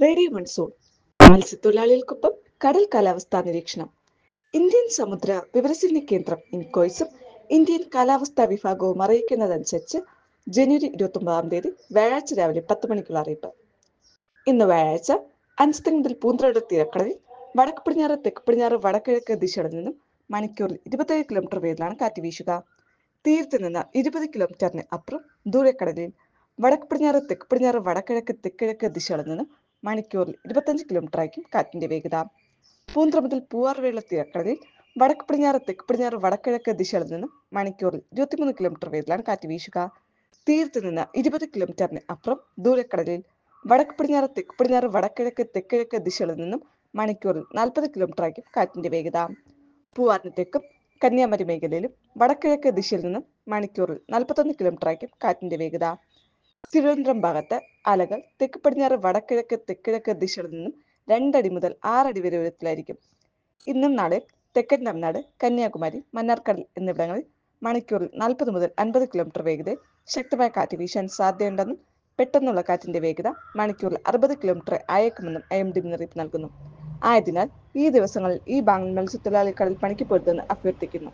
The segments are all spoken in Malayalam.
റേഡിയോ മൺസൂൺ മത്സ്യത്തൊഴിലാളികൾക്കൊപ്പം കടൽ കാലാവസ്ഥാ നിരീക്ഷണം ഇന്ത്യൻ സമുദ്ര വിവരസേന കേന്ദ്രം ഇൻകോയ്സും ഇന്ത്യൻ കാലാവസ്ഥാ വിഭാഗവും അറിയിക്കുന്നതനുസരിച്ച് ജനുവരി ഇരുപത്തി ഒമ്പതാം തീയതി വ്യാഴാഴ്ച രാവിലെ പത്ത് മണിക്കുള്ള അറിയിപ്പ് ഇന്ന് വ്യാഴാഴ്ച അഞ്ച് മുതൽ പൂന്തറയുടെ തീരക്കടലിൽ വടക്ക് പടിഞ്ഞാറ് തെക്ക് പടിഞ്ഞാറ് വടക്കിഴക്ക് ദിശകളിൽ നിന്നും മണിക്കൂറിൽ ഇരുപത്തേഴ് കിലോമീറ്റർ വേഗത്തിലാണ് കാറ്റ് വീശുക തീരത്ത് നിന്ന് ഇരുപത് കിലോമീറ്ററിന് അപ്പുറം ദൂരക്കടലിൽ വടക്ക് പടിഞ്ഞാറ് തെക്ക് പടിഞ്ഞാറ് വടക്കിഴക്ക് തെക്കിഴക്ക് ദിശകളിൽ നിന്നും മണിക്കൂറിൽ ഇരുപത്തഞ്ച് കിലോമീറ്റർ ആയിരിക്കും കാറ്റിന്റെ വേഗത പൂന്തറ മുതൽ പൂവാർവേള തീരക്കടലിൽ വടക്ക് പടിഞ്ഞാറ് തെക്ക് പടിഞ്ഞാറ് വടക്കിഴക്ക് ദിശകളിൽ നിന്നും മണിക്കൂറിൽ ഇരുപത്തിമൂന്ന് കിലോമീറ്റർ വേഗത്തിലാണ് കാറ്റ് വീശുക തീരത്ത് നിന്ന് ഇരുപത് കിലോമീറ്ററിന് അപ്പുറം ദൂരക്കടലിൽ വടക്ക് പടിഞ്ഞാറ് തെക്ക് പടിഞ്ഞാറ് വടക്കിഴക്ക് തെക്കിഴക്ക് ദിശകളിൽ നിന്നും മണിക്കൂറിൽ നാൽപ്പത് കിലോമീറ്റർ ആയിരിക്കും കാറ്റിന്റെ വേഗത പൂവാറിന് തെക്കും കന്യാകുമാരി മേഖലയിലും വടക്കിഴക്ക് ദിശയിൽ നിന്നും മണിക്കൂറിൽ നാൽപ്പത്തൊന്ന് കിലോമീറ്റർ ആയിരിക്കും കാറ്റിന്റെ വേഗത തിരുവനന്തപുരം ഭാഗത്ത് അലകൾ തെക്ക് പടിഞ്ഞാറ് വടക്കിഴക്ക് തെക്കിഴക്ക് ദിശകളിൽ നിന്നും രണ്ടടി മുതൽ ആറടി വരെ ഉയരത്തിലായിരിക്കും ഇന്നും നാളെ തെക്കൻ തമിഴ്നാട് കന്യാകുമാരി മന്നാർക്കടൽ എന്നിവിടങ്ങളിൽ മണിക്കൂറിൽ നാൽപ്പത് മുതൽ അൻപത് കിലോമീറ്റർ വേഗതയിൽ ശക്തമായ കാറ്റ് വീശാൻ സാധ്യതയുണ്ടെന്നും പെട്ടെന്നുള്ള കാറ്റിന്റെ വേഗത മണിക്കൂറിൽ അറുപത് കിലോമീറ്റർ ആയേക്കുമെന്നും ഐ എം ഡി മുന്നറിയിപ്പ് നൽകുന്നു ആയതിനാൽ ഈ ദിവസങ്ങളിൽ ഈ ബാങ്കിൽ മത്സ്യത്തൊഴിലാളി കടൽ പണിക്ക് പൊരുതെന്ന് അഭ്യർത്ഥിക്കുന്നു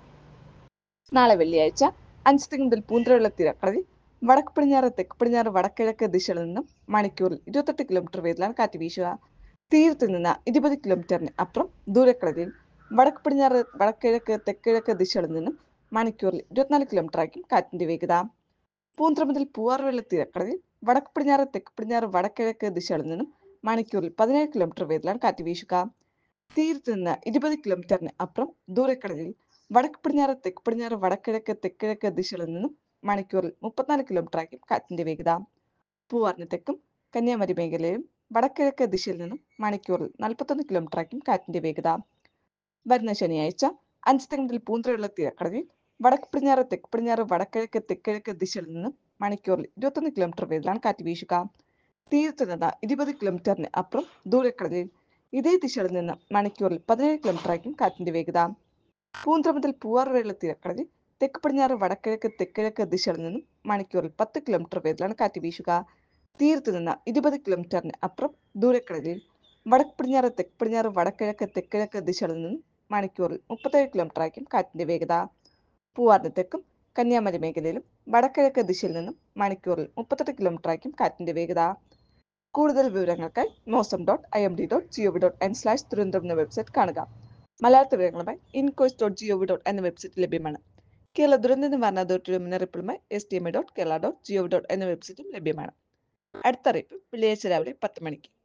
നാളെ വെള്ളിയാഴ്ച അഞ്ച് മുതൽ പൂന്തറയുള്ള തീരക്കടലിൽ വടക്ക് പടിഞ്ഞാറ് തെക്ക് പടിഞ്ഞാറ് വടക്കിഴക്ക് ദിശയിൽ നിന്നും മണിക്കൂറിൽ ഇരുപത്തെട്ട് കിലോമീറ്റർ വേഗത്തിലാണ് കാറ്റ് വീശുക തീരത്ത് നിന്ന് ഇരുപത് കിലോമീറ്ററിന് അപ്പുറം ദൂരക്കടലിൽ വടക്ക് പടിഞ്ഞാറ് വടക്കിഴക്ക് തെക്കിഴക്ക് ദിശകളിൽ നിന്നും മണിക്കൂറിൽ ഇരുപത്തിനാല് കിലോമീറ്റർ ആയിരിക്കും കാറ്റിന്റെ വേഗത പൂന്തറ മുതൽ പൂവാർവെള്ള തീരക്കടലിൽ വടക്ക് പടിഞ്ഞാറ് തെക്ക് പടിഞ്ഞാറ് വടക്കിഴക്ക് ദിശകളിൽ നിന്നും മണിക്കൂറിൽ പതിനേഴ് കിലോമീറ്റർ വേഗത്തിലാണ് കാറ്റ് വീശുക തീരത്ത് നിന്ന് ഇരുപത് കിലോമീറ്ററിന് അപ്പുറം ദൂരക്കടലിൽ വടക്ക് പടിഞ്ഞാറ് തെക്ക് പടിഞ്ഞാറ് വടക്കിഴക്ക് തെക്കിഴക്ക് ദിശകളിൽ നിന്നും മണിക്കൂറിൽ മുപ്പത്തിനാല് കിലോമീറ്റർ ആയിരിക്കും കാറ്റിന്റെ വേഗത പൂവാറിന് തെക്കും കന്യാകുമാരി മേഖലയിലും വടക്കിഴക്ക് ദിശയിൽ നിന്നും മണിക്കൂറിൽ നാൽപ്പത്തൊന്ന് കിലോമീറ്റർ ആയിരിക്കും കാറ്റിന്റെ വേഗത വരുന്ന ശനിയാഴ്ച അഞ്ച് മുതൽ പൂന്തറയുള്ള തീരക്കടലിൽ വടക്ക് പടിഞ്ഞാറ് തെക്ക് പടിഞ്ഞാറ് വടക്കിഴക്ക് തെക്കിഴക്ക് ദിശയിൽ നിന്നും മണിക്കൂറിൽ ഇരുപത്തൊന്ന് കിലോമീറ്റർ വേഗത്തിലാണ് കാറ്റ് വീശുക തീരത്ത് നിന്ന് ഇരുപത് കിലോമീറ്ററിന് അപ്പുറം ദൂരക്കടലിൽ ഇതേ ദിശയിൽ നിന്ന് മണിക്കൂറിൽ പതിനേഴ് കിലോമീറ്റർ ആയിരിക്കും കാറ്റിന്റെ വേഗത പൂന്തറ മുതൽ പൂവാറുവെള്ള തീരക്കടലിൽ തെക്ക് പടിഞ്ഞാറ് വടക്കിഴക്ക് തെക്കിഴക്ക് ദിശയിൽ നിന്നും മണിക്കൂറിൽ പത്ത് കിലോമീറ്റർ വേഗത്തിലാണ് കാറ്റ് വീശുക തീരത്ത് നിന്ന് ഇരുപത് കിലോമീറ്ററിന് അപ്പുറം ദൂരക്കടലിൽ വടക്ക് പടിഞ്ഞാറ് തെക്ക് പടിഞ്ഞാറ് വടക്കിഴക്ക് തെക്കിഴക്ക് ദിശകളിൽ നിന്നും മണിക്കൂറിൽ മുപ്പത്തേഴ് കിലോമീറ്റർ ആയിരിക്കും കാറ്റിന്റെ വേഗത പൂവാറിന് തെക്കും കന്യാകുമാരി മേഖലയിലും വടക്കിഴക്ക് ദിശയിൽ നിന്നും മണിക്കൂറിൽ മുപ്പത്തെട്ട് കിലോമീറ്റർ ആയിരിക്കും കാറ്റിന്റെ വേഗത കൂടുതൽ വിവരങ്ങൾക്കായി mausam dot I M D dot G O V dot N slash Thiruvananthapuram എന്ന വെബ്സൈറ്റ് കാണുക മലയാള വിവരങ്ങളുമായി ഇൻകോയ്സ് ഡോട്ട് ജിഒവി ഡോട്ട് എന്ന വെബ്സൈറ്റ് ലഭ്യമാണ് കേരള ദുരന്ത നിവാരണ അതോറിറ്റിയുടെ മുന്നറിയിപ്പുമായി S T M dot Kerala dot G O V dot എന്ന വെബ്സൈറ്റും ലഭ്യമാണ് അടുത്ത അറിയിപ്പ് വെള്ളിയാഴ്ച രാവിലെ പത്ത് മണിക്ക്